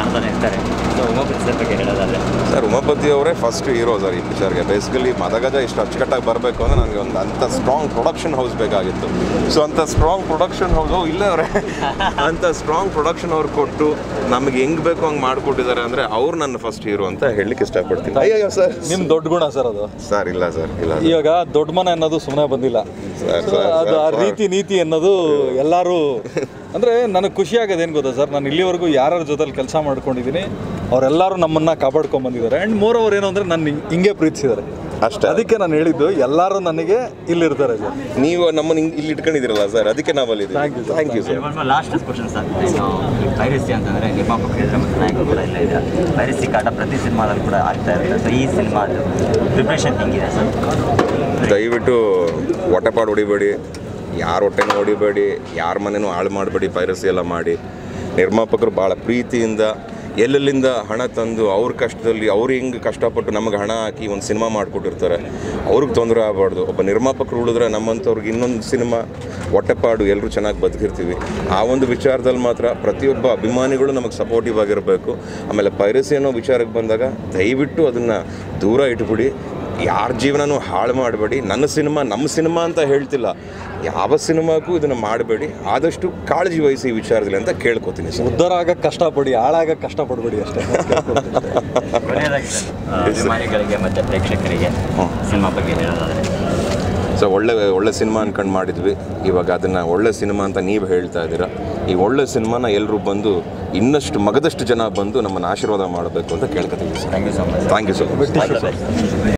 ಮಾಡ್ತಾನೆ ಇರ್ತಾರೆ so Umapathi sir ಬಗ್ಗೆ ಹೇಳೋದಾದ್ರೆ ಸರ್ ಉಮಾಪತಿ ಅವರೇ ಫಸ್ಟ್ ಹೀರೋ ಸರ್ ಈ ಪಿಕ್ಚರ್ಗೆ ಬೇಸಿಕಲಿ ಮದಗಜ ಇಷ್ಟು ಅಚ್ಚುಕಟ್ಟಾಗಿ ಬರಬೇಕು ಅಂದರೆ ನನಗೆ ಒಂದು ಅಂಥ ಸ್ಟ್ರಾಂಗ್ ಪ್ರೊಡಕ್ಷನ್ ಹೌಸ್ ಬೇಕಾಗಿತ್ತು ಸೊ ಅಂಥ ಸ್ಟ್ರಾಂಗ್ ಪ್ರೊಡಕ್ಷನ್ ಹೌಸ್ ಇಲ್ಲೇ ಅವರೇ ಅಂಥ ಸ್ಟ್ರಾಂಗ್ ಪ್ರೊಡಕ್ಷನ್ ಅವ್ರು ಕೊಟ್ಟು ನಮಗೆ ಹೆಂಗೆ ಬೇಕು ಹಂಗೆ ಮಾಡಿಕೊಟ್ಟಿದ್ದಾರೆ ಅಂದರೆ ಅವ್ರು ನನ್ನ ಫಸ್ಟ್ ಹೀರೋ ಅಂತ ಹೇಳಲಿಕ್ಕೆ ಇಷ್ಟಪಡ್ತೀನಿ ಅಯ್ಯೋ ಸರ್ ನಿಮ್ ದೊಡ್ಡ ಗುಣ ಸರ್ ಅದು ಸರ್ ಇಲ್ಲ ಸರ್ ಇಲ್ಲ sir. ಇವಾಗ ದೊಡ್ಡ ಮನೆ ಅನ್ನೋದು ಸುಮ್ಮನೆ ಬಂದಿಲ್ಲ ಸರ್, So, ಸರ್, ಅದು ಆ ಸರ್, ರೀತಿ ನೀತಿ ಅನ್ನೋದು ಎಲ್ಲರೂ ಅಂದ್ರೆ ನನಗೆ ಖುಷಿ ಆಗೋದು ಏನು ಗೊತ್ತಾ ಸರ್ ನಾನು ಇಲ್ಲಿವರೆಗೂ ಯಾರ್ಯಾರ ಜೊತೆಲಿ ಕೆಲಸ ಮಾಡ್ಕೊಂಡಿದ್ದೀನಿ ಅವರೆಲ್ಲರೂ ನಮ್ಮನ್ನ ಕಾಪಾಡ್ಕೊಂಡ್ ಬಂದಿದ್ದಾರೆ ಆ್ಯಂಡ್ ಮೋರ್ ಓವರ್ ಏನು ಅಂದ್ರೆ ನನ್ನ ಹಿಂಗೆ ಪ್ರೀತಿಸಿದ್ದಾರೆ ಅಷ್ಟೇ ಅದಕ್ಕೆ ನಾನು ಹೇಳಿದ್ದು ಎಲ್ಲರೂ ನನಗೆ ಇಲ್ಲಿರ್ತಾರೆ ಸರ್ ನೀವು ನಮ್ಮನ್ನು ಹಿಂಗ್ ಇಲ್ಲಿ ಇಟ್ಕೊಂಡಿದ್ದೀರಲ್ಲ ಸರ್ ಅದಕ್ಕೆ ನಾವಲ್ಲಿದ್ದೀವಿ Thank you, sir. Thank you sir last question sir piracy ಅಂತಂದ್ರೆ ನಿರ್ಮಾಪಕರು ಇದ್ರೆ ಮತ್ತು ನಾಯಕರು ಕೂಡ ಇಲ್ಲ ಇದೆ ಪೈರಸಿ ಕಾಟ ಪ್ರತಿ ಸಿನಿಮಾದಲ್ಲಿ ಕೂಡ ಆಗ್ತಾ ಇರುತ್ತೆ ಸೊ ಈ ಸಿನಿಮಾದು ಪ್ರಿಪ್ರೇಷನ್ ಹೆಂಗಿದೆ ಸರ್ ದಯವಿಟ್ಟು ಹೊಟ್ಟೆಪಾಡು ಹೊಡಿಬೇಡಿ ಯಾರ ಹೊಟ್ಟೆನೂ ಹೊಡಿಬೇಡಿ ಯಾರ ಮನೆನೂ ಹಾಳು ಮಾಡಬೇಡಿ ಪೈರಸಿ ಎಲ್ಲ ಮಾಡಿ ನಿರ್ಮಾಪಕರು ಭಾಳ ಪ್ರೀತಿಯಿಂದ ಎಲ್ಲೆಲ್ಲಿಂದ ಹಣ ತಂದು ಅವ್ರ ಕಷ್ಟದಲ್ಲಿ ಅವ್ರು ಹೆಂಗೆ ಕಷ್ಟಪಟ್ಟು ನಮಗೆ ಹಣ ಹಾಕಿ ಒಂದು ಸಿನಿಮಾ ಮಾಡಿಕೊಟ್ಟಿರ್ತಾರೆ ಅವ್ರಿಗೆ ತೊಂದರೆ ಆಗಬಾರ್ದು ಒಬ್ಬ ನಿರ್ಮಾಪಕರು ಉಳಿದ್ರೆ ನಮ್ಮಂಥವ್ರಿಗೆ ಇನ್ನೊಂದು ಸಿನಿಮಾ ಹೊಟ್ಟೆಪಾಡು ಎಲ್ಲರೂ ಚೆನ್ನಾಗಿ ಬದುಕಿರ್ತೀವಿ ಆ ಒಂದು ವಿಚಾರದಲ್ಲಿ ಮಾತ್ರ ಪ್ರತಿಯೊಬ್ಬ ಅಭಿಮಾನಿಗಳು ನಮಗೆ ಸಪೋರ್ಟಿವ್ ಆಗಿರಬೇಕು ಆಮೇಲೆ ಪೈರಸಿ ಅನ್ನೋ ವಿಚಾರಕ್ಕೆ ಬಂದಾಗ ದಯವಿಟ್ಟು ಅದನ್ನು ದೂರ ಇಟ್ಬಿಡಿ ಯಾರ ಜೀವನನೂ ಹಾಳು ಮಾಡಬೇಡಿ ನನ್ನ ಸಿನಿಮಾ ನಮ್ಮ ಸಿನಿಮಾ ಅಂತ ಹೇಳ್ತಿಲ್ಲ ಯಾವ ಸಿನಿಮಾಕ್ಕೂ ಇದನ್ನು ಮಾಡಬೇಡಿ ಆದಷ್ಟು ಕಾಳಜಿ ವಹಿಸಿ ಈ ವಿಚಾರದಲ್ಲಿ ಅಂತ ಕೇಳ್ಕೊತೀನಿ ಸರ್ ಉದ್ಧಾರ ಆಗಕ್ಕೆ ಕಷ್ಟಪಡಿ ಹಾಳಾಗಕ್ಕೆ ಕಷ್ಟಪಡಬೇಡಿ ಅಷ್ಟೇ ಕೊನೆಯದಾಗಿ ಸರ್ ಅಭಿಮಾನಿಗಳಿಗೆ ಮತ್ತು ಪ್ರೇಕ್ಷಕರಿಗೆ ಸಿನಿಮಾ ಬಗ್ಗೆ ಹೇಳೋದಾದ್ರೆ ಸೊ ಒಳ್ಳೆ ಒಳ್ಳೆ ಸಿನಿಮಾ ಅನ್ಕೊಂಡು ಮಾಡಿದ್ವಿ ಇವಾಗ ಅದನ್ನು ಒಳ್ಳೆ ಸಿನಿಮಾ ಅಂತ ನೀವು ಹೇಳ್ತಾ ಇದ್ದೀರಾ ಈ ಒಳ್ಳೆ ಸಿನಿಮಾನ ಎಲ್ಲರೂ ಬಂದು ಇನ್ನಷ್ಟು ಮಗದಷ್ಟು ಜನ ಬಂದು ನಮ್ಮನ್ನು ಆಶೀರ್ವಾದ ಮಾಡಬೇಕು ಅಂತ ಕೇಳ್ಕೊತೀವಿ sir thank you so much thank you so much all the best